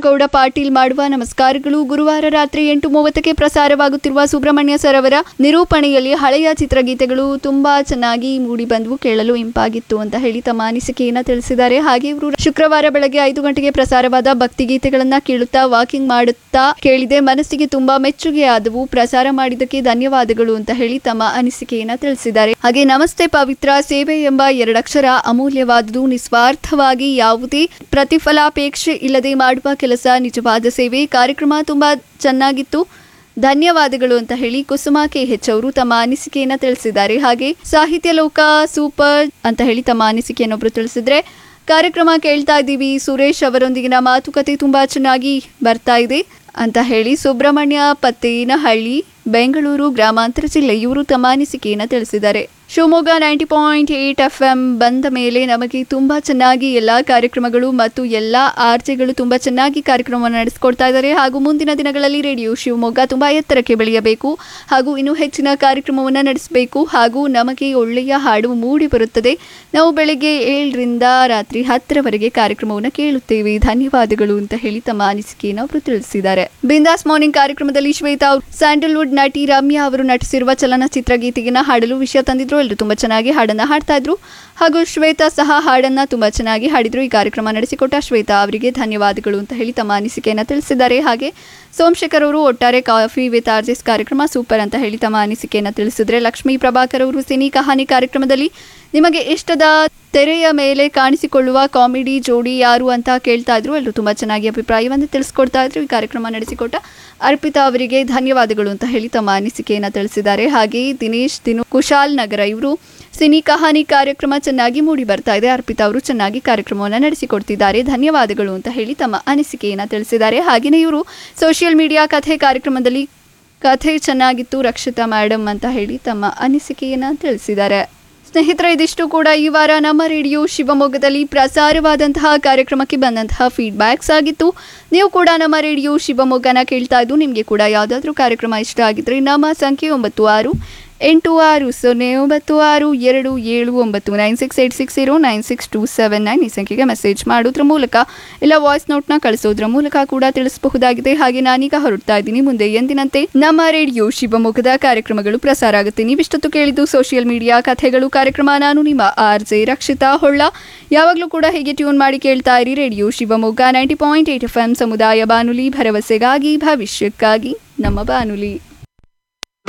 ಗೌಡ ಪಾಟೀಲ್ ಮಾಡುವ ನಮಸ್ಕಾರಗಳು ಗುರುವಾರ ರಾತ್ರಿ ಎಂಟು ಮೂವತ್ತಕ್ಕೆ ಪ್ರಸಾರವಾಗುತ್ತಿರುವ ಸುಬ್ರಹ್ಮಣ್ಯ ಸರ್ ಅವರ ನಿರೂಪಣೆಯಲ್ಲಿ ಹಳೆಯ ಚಿತ್ರಗೀತೆಗಳು ತುಂಬಾ ಚೆನ್ನಾಗಿ ಮೂಡಿ ಬಂದವು ಕೇಳಲು ಇಂಪಾಗಿತ್ತು ಅಂತ ಹೇಳಿ ತಮ್ಮ ಅನಿಸಿಕೆಯನ್ನ ತಿಳಿಸಿದ್ದಾರೆ ಹಾಗೆ ಇವರು ಶುಕ್ರವಾರ ಬೆಳಗ್ಗೆ ಐದು ಗಂಟೆಗೆ ಪ್ರಸಾರವಾದ ಭಕ್ತಿಗೀತೆಗಳನ್ನ ಕೇಳುತ್ತಾ ವಾಕಿಂಗ್ ಮಾಡುತ್ತಾ ಕೇಳಿದೆ ಮನಸ್ಸಿಗೆ ತುಂಬಾ ಮೆಚ್ಚುಗೆ ಆದವು ಪ್ರಸಾರ ಮಾಡಿದ್ದಕ್ಕೆ ಧನ್ಯವಾದಗಳು ಅಂತ ಹೇಳಿ ತಮ್ಮ ಅನಿಸಿಕೆಯನ್ನ ತಿಳಿಸಿದ್ದಾರೆ ಹಾಗೆ ನಮಸ್ತೆ ಪವಿತ್ರ ಸೇವೆ ಎಂಬ ಎರಡಕ್ಷರ ಅಮೂಲ್ಯವಾದುದು ನಿಸ್ವಾರ್ಥವಾಗಿ ಯಾವುದೇ ಪ್ರತಿಫಲಾಪೇಕ್ಷೆ ಇಲ್ಲದೆ ಮಾಡುವ ಕೆಲಸ ನಿಜವಾದ ಸೇವೆ ಕಾರ್ಯಕ್ರಮ ತುಂಬಾ ಚೆನ್ನಾಗಿತ್ತು ಧನ್ಯವಾದಗಳು ಅಂತ ಹೇಳಿ ಕುಸುಮ ಕೆ ಹೆಚ್ ಅವರು ತಮ್ಮ ಅನಿಸಿಕೆಯನ್ನ ತಿಳಿಸಿದ್ದಾರೆ ಹಾಗೆ ಸಾಹಿತ್ಯ ಲೋಕ ಸೂಪರ್ ಅಂತ ಹೇಳಿ ತಮ್ಮ ಅನಿಸಿಕೆಯನ್ನೊಬ್ರು ತಿಳಿಸಿದ್ರೆ ಕಾರ್ಯಕ್ರಮ ಕೇಳ್ತಾ ಇದ್ದೀವಿ ಸುರೇಶ್ ಅವರೊಂದಿಗಿನ ಮಾತುಕತೆ ತುಂಬಾ ಚೆನ್ನಾಗಿ ಬರ್ತಾ ಇದೆ ಅಂತ ಹೇಳಿ ಸುಬ್ರಹ್ಮಣ್ಯ ಪತ್ತೇನಹಳ್ಳಿ ಬೆಂಗಳೂರು ಗ್ರಾಮಾಂತರ ಜಿಲ್ಲೆ ಇವರು ತಮ್ಮ ಅನಿಸಿಕೆಯನ್ನು ತಿಳಿಸಿದ್ದಾರೆ Shivamogga ninety point eight F M ಬಂದ ಮೇಲೆ ನಮಗೆ ತುಂಬ ಚೆನ್ನಾಗಿ ಎಲ್ಲ ಕಾರ್ಯಕ್ರಮಗಳು ಮತ್ತು ಎಲ್ಲ ಆರ್ಜೆಗಳು ತುಂಬ ಚೆನ್ನಾಗಿ ಕಾರ್ಯಕ್ರಮವನ್ನು ನಡೆಸಿಕೊಡ್ತಾ ಇದ್ದಾರೆ ಹಾಗೂ ಮುಂದಿನ ದಿನಗಳಲ್ಲಿ ರೇಡಿಯೋ ಶಿವಮೊಗ್ಗ ತುಂಬ ಎತ್ತರಕ್ಕೆ ಬೆಳೆಯಬೇಕು ಹಾಗೂ ಇನ್ನೂ ಹೆಚ್ಚಿನ ಕಾರ್ಯಕ್ರಮವನ್ನು ನಡೆಸಬೇಕು ಹಾಗೂ ನಮಗೆ ಒಳ್ಳೆಯ ಹಾಡು ಮೂಡಿ ಬರುತ್ತದೆ ನಾವು ಬೆಳಗ್ಗೆ ಏಳರಿಂದ ರಾತ್ರಿ ಹತ್ತರವರೆಗೆ ಕಾರ್ಯಕ್ರಮವನ್ನು ಕೇಳುತ್ತೇವೆ ಧನ್ಯವಾದಗಳು ಅಂತ ಹೇಳಿ ತಮ್ಮ ಅನಿಸಿಕೆಯನ್ನು ಅವರು ತಿಳಿಸಿದ್ದಾರೆ ಬಿಂದಾಸ್ ಮಾರ್ನಿಂಗ್ ಕಾರ್ಯಕ್ರಮದಲ್ಲಿ ಶ್ವೇತಾ ಅವರು ಸ್ಯಾಂಡಲ್ವುಡ್ ನಟಿ ರಮ್ಯಾ ಅವರು ನಟಿಸಿರುವ ಚಲನಚಿತ್ರ ಗೀತೆಗಿನ ಹಾಡಲು ವಿಷಯ ತಂದಿದ್ರು ಎಲ್ಲರೂ ತುಂಬಾ ಚೆನ್ನಾಗಿ ಹಾಡನ್ನ ಹಾಡ್ತಾ ಇದ್ರು ಹಾಗೂ ಶ್ವೇತಾ ಸಹ ಹಾಡನ್ನ ತುಂಬಾ ಚೆನ್ನಾಗಿ ಹಾಡಿದ್ರು ಈ ಕಾರ್ಯಕ್ರಮ ನಡೆಸಿಕೊಟ್ಟ ಶ್ವೇತಾ ಅವರಿಗೆ ಧನ್ಯವಾದಗಳು ಅಂತ ಹೇಳಿ ತಮ್ಮ ಅನಿಸಿಕೆಯನ್ನು ತಿಳಿಸಿದ್ದಾರೆ ಹಾಗೆ ಸೋಮಶೇಖರ್ ಅವರು ಒಟ್ಟಾರೆ ಕಾಫಿ ವಿತ್ ಆರ್ಜೆಸ್ ಕಾರ್ಯಕ್ರಮ ಸೂಪರ್ ಅಂತ ಹೇಳಿ ತಮ್ಮ ಅನಿಸಿಕೆಯನ್ನು ತಿಳಿಸಿದ್ರೆ ಲಕ್ಷ್ಮೀ ಪ್ರಭಾಕರ್ ಅವರು ಸಿನಿ ಕಹಾನಿ ಕಾರ್ಯಕ್ರಮದಲ್ಲಿ ನಿಮಗೆ ಇಷ್ಟದ ತೆರೆಯ ಮೇಲೆ ಕಾಣಿಸಿಕೊಳ್ಳುವ ಕಾಮಿಡಿ ಜೋಡಿ ಯಾರು ಅಂತ ಕೇಳ್ತಾ ಇದ್ರು ಎಲ್ಲರೂ ತುಂಬಾ ಚೆನ್ನಾಗಿ ಅಭಿಪ್ರಾಯವನ್ನು ತಿಳಿಸ್ಕೊಡ್ತಾ ಇದ್ರು ಈ ಕಾರ್ಯಕ್ರಮ ನಡೆಸಿಕೊಟ್ಟ ಅರ್ಪಿತಾ ಅವರಿಗೆ ಧನ್ಯವಾದಗಳು ಅಂತ ಹೇಳಿ ತಮ್ಮ ಅನಿಸಿಕೆಯನ್ನು ತಿಳಿಸಿದ್ದಾರೆ ಹಾಗೆ ದಿನೇಶ್ ದಿನು ಕುಶಾಲ್ ನಗರ ಇವರು ಸಿನಿ ಕಹಾನಿ ಕಾರ್ಯಕ್ರಮ ಚೆನ್ನಾಗಿ ಮೂಡಿ ಬರ್ತಾ ಇದೆ ಅರ್ಪಿತಾ ಅವರು ಚೆನ್ನಾಗಿ ಕಾರ್ಯಕ್ರಮವನ್ನು ನಡೆಸಿಕೊಡ್ತಿದ್ದಾರೆ ಧನ್ಯವಾದಗಳು ಅಂತ ಹೇಳಿ ತಮ್ಮ ಅನಿಸಿಕೆಯನ್ನು ತಿಳಿಸಿದ್ದಾರೆ ಹಾಗೆಯೇ ಇವರು ಸೋಷಿಯಲ್ ಮೀಡಿಯಾ ಕಥೆ ಕಾರ್ಯಕ್ರಮದಲ್ಲಿ ಕಥೆ ಚೆನ್ನಾಗಿತ್ತು ರಕ್ಷಿತಾ ಮೇಡಮ್ ಅಂತ ಹೇಳಿ ತಮ್ಮ ಅನಿಸಿಕೆಯನ್ನು ತಿಳಿಸಿದ್ದಾರೆ ಸ್ನೇಹಿತರೆ ಇದಿಷ್ಟು ಕೂಡ ಈ ವಾರ ನಮ್ಮ ರೇಡಿಯೋ ಶಿವಮೊಗ್ಗದಲ್ಲಿ ಪ್ರಸಾರವಾದಂತಹ ಕಾರ್ಯಕ್ರಮಕ್ಕೆ ಬಂದಂತಹ ಫೀಡ್ಬ್ಯಾಕ್ಸ್ ಆಗಿತ್ತು ನೀವು ಕೂಡ ನಮ್ಮ ರೇಡಿಯೋ ಶಿವಮೊಗ್ಗನ ಕೇಳ್ತಾ ಇದ್ದು ನಿಮಗೆ ಕೂಡ ಯಾವುದಾದ್ರೂ ಕಾರ್ಯಕ್ರಮ ಇಷ್ಟ ಆಗಿದ್ರೆ ನಮ್ಮ ಸಂಖ್ಯೆ ಒಂಬತ್ತು ಆರು ಎಂಟು ಆರು ಸೊನ್ನೆ ಒಂಬತ್ತು ಆರು ಎರಡು ಏಳು ಒಂಬತ್ತು nine six eight six zero nine six two seven nine ಈ ಸಂಖ್ಯೆಗೆ ಮೆಸೇಜ್ ಮಾಡೋದ್ರ ಮೂಲಕ ಇಲ್ಲ ವಾಯ್ಸ್ ನೋಟ್ನ ಕಳಿಸೋದ್ರ ಮೂಲಕ ಕೂಡ ತಿಳಿಸಬಹುದಾಗಿದೆ ಹಾಗೆ ನಾನೀಗ ಹೊರಡ್ತಾ ಇದ್ದೀನಿ ಮುಂದೆ ಎಂದಿನಂತೆ ನಮ್ಮ ರೇಡಿಯೋ ಶಿವಮೊಗ್ಗದ ಕಾರ್ಯಕ್ರಮಗಳು ಪ್ರಸಾರ ಆಗುತ್ತೆ ನೀವಿಷ್ಟೊತ್ತು ಕೇಳಿದ್ದು ಸೋಷಿಯಲ್ ಮೀಡಿಯಾ ಕಥೆಗಳು ಕಾರ್ಯಕ್ರಮ ನಾನು ನಿಮ್ಮ ಆರ್ ಜೆ ರಕ್ಷಿತಾ ಹೊಳ್ಳ ಯಾವಾಗಲೂ ಕೂಡ ಹೀಗೆ ಟ್ಯೂನ್ ಮಾಡಿ ಕೇಳ್ತಾ ಇರಿ radio Shivamogga ninety point eight F M ಸಮುದಾಯ ಬಾನುಲಿ ಭರವಸೆಗಾಗಿ ಭವಿಷ್ಯಕ್ಕಾಗಿ ನಮ್ಮ ಬಾನುಲಿ